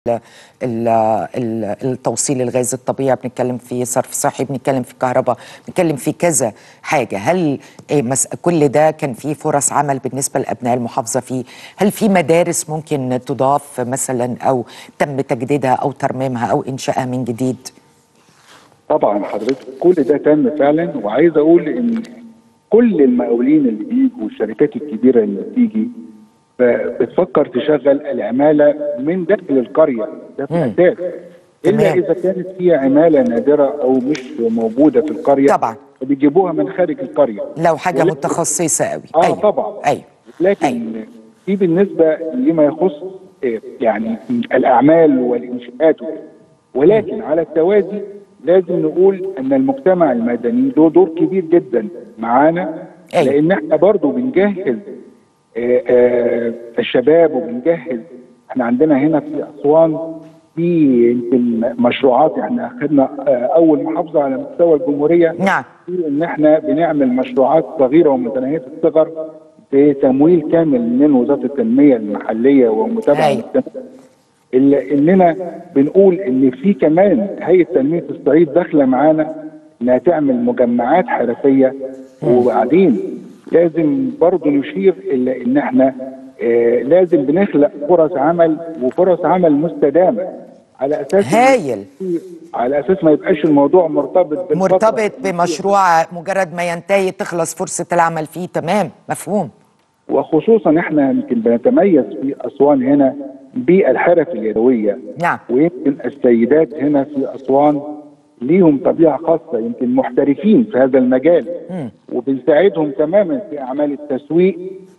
ال- ال- التوصيل الغاز الطبيعي بنتكلم في صرف صحي بنتكلم في كهرباء بنتكلم في كذا حاجة هل إيه مس- كل ده كان فيه فرص عمل بالنسبة لأبناء المحافظة فيه هل في مدارس ممكن تضاف مثلا أو تم تجديدها أو ترميمها أو إنشائها من جديد طبعا حضرتك كل ده تم فعلا وعايز اقول ان كل المقاولين اللي بيجوا والشركات الكبيره اللي بتيجي ب- بتفكر تشغل العماله من داخل القريه ده في مم. الاساس الا تمام. اذا كانت في عماله نادره او مش موجوده في القريه طبعا. بيجيبوها من خارج القريه لو حاجة ولكن- متخصصة قوي اه أيوة. طبعا أيوة لكن أيوة. في بالنسبه لما يخص آه، يعني الاعمال والانشاءات وكده. ولكن على التوازي لازم نقول ان المجتمع المدني له دور كبير جدا معانا أيوة. لان احنا برضو بنجهز آه، آه، الشباب وبنجهز احنا عندنا هنا في اسوان في يمكن مشروعات احنا اخذنا آه، اول محافظه على مستوى الجمهوريه نعم في ان احنا بنعمل مشروعات صغيره ومتناهيه الصغر بتمويل كامل من وزاره التنميه المحليه ومتابعه هاي. مستمرة. الا اننا بنقول ان في كمان هيئه تنميه الصعيد داخله معانا انها تعمل مجمعات حرفيه وبعدين لازم برضه نشير الى ان احنا آه لازم بنخلق فرص عمل وفرص عمل مستدامه على اساس هايل على اساس ما يبقاش الموضوع مرتبط بالفترة. مرتبط بمشروع مجرد ما ينتهي تخلص فرصة العمل فيه تمام مفهوم وخصوصا احنا يمكن بنتميز في اسوان هنا بالحرف اليدويه نعم ويمكن السيدات هنا في اسوان ليهم طبيعه خاصه يمكن محترفين في هذا المجال مم. وبنساعدهم تماما في اعمال التسويق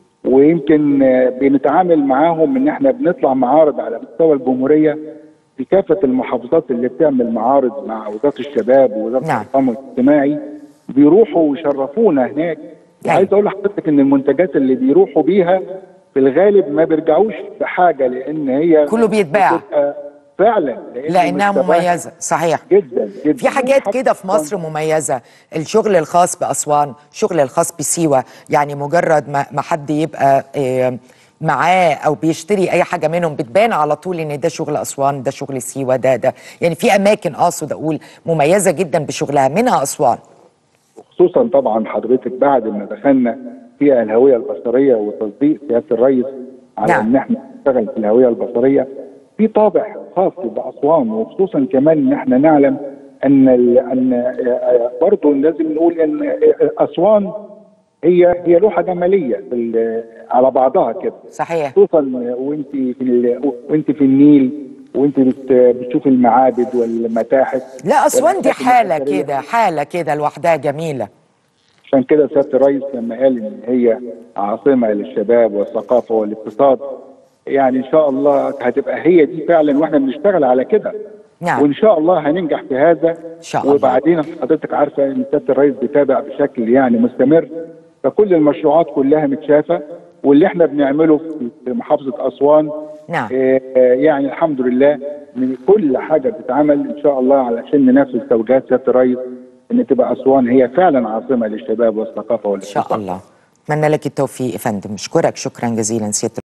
ويمكن آه، بنتعامل معاهم ان احنا بنطلع معارض على مستوى الجمهوريه في كافه المحافظات اللي بتعمل معارض مع وزاره الشباب ووزاره نعم. التضامن الاجتماعي بيروحوا ويشرفونا هناك وعايز اقول لحضرتك ان المنتجات اللي بيروحوا بيها في الغالب ما بيرجعوش بحاجه لان هي كله بيتباع. بتبقى فعلا لأن لأنها مستواها مميزة صحيح جدا جدا في حاجات كده في مصر مميزة الشغل الخاص بأسوان الشغل الخاص بسيوة يعني مجرد ما ما حد يبقى آه، معاه أو بيشتري أي حاجة منهم بتبان على طول إن ده شغل أسوان ده شغل سيوة ده ده يعني في أماكن أقصد أقول مميزة جدا بشغلها منها أسوان خصوصا طبعا حضرتك بعد ما دخلنا في الهويه البصريه وتصديق سياده الرئيس على نعم. ان احنا نشتغل في الهويه البصريه في طابع خاص باسوان وخصوصا كمان ان احنا نعلم ان ال ان برضه لازم نقول ان اسوان هي هي لوحه جماليه في ال- على بعضها كده صحيح خصوصا وانت في ال- وانت في النيل وانت بت- بتشوف المعابد والمتاحف لا أسوان دي والأماكن حالة الأثرية. كده حالة كده لوحدها جميلة عشان كده سياده الرئيس لما قال ان هي عاصمه للشباب والثقافه والاقتصاد يعني ان شاء الله هتبقى هي دي فعلا واحنا بنشتغل على كده نعم. وان شاء الله هننجح في هذا ان شاء الله. وبعدين حضرتك عارفه ان سياده الرئيس بيتابع بشكل يعني مستمر فكل المشروعات كلها متشافه واللي احنا بنعمله في- في محافظه اسوان نعم. آه، آه، يعني الحمد لله من كل حاجه بتتعمل ان شاء الله علشان ننفذ توجيهات سياده الرئيس ان تبقى اسوان هي فعلا عاصمه للشباب والثقافه إن والاقتصاد شاء الله أتمنى لك التوفيق يا فندم أشكرك شكرا جزيلا سيادة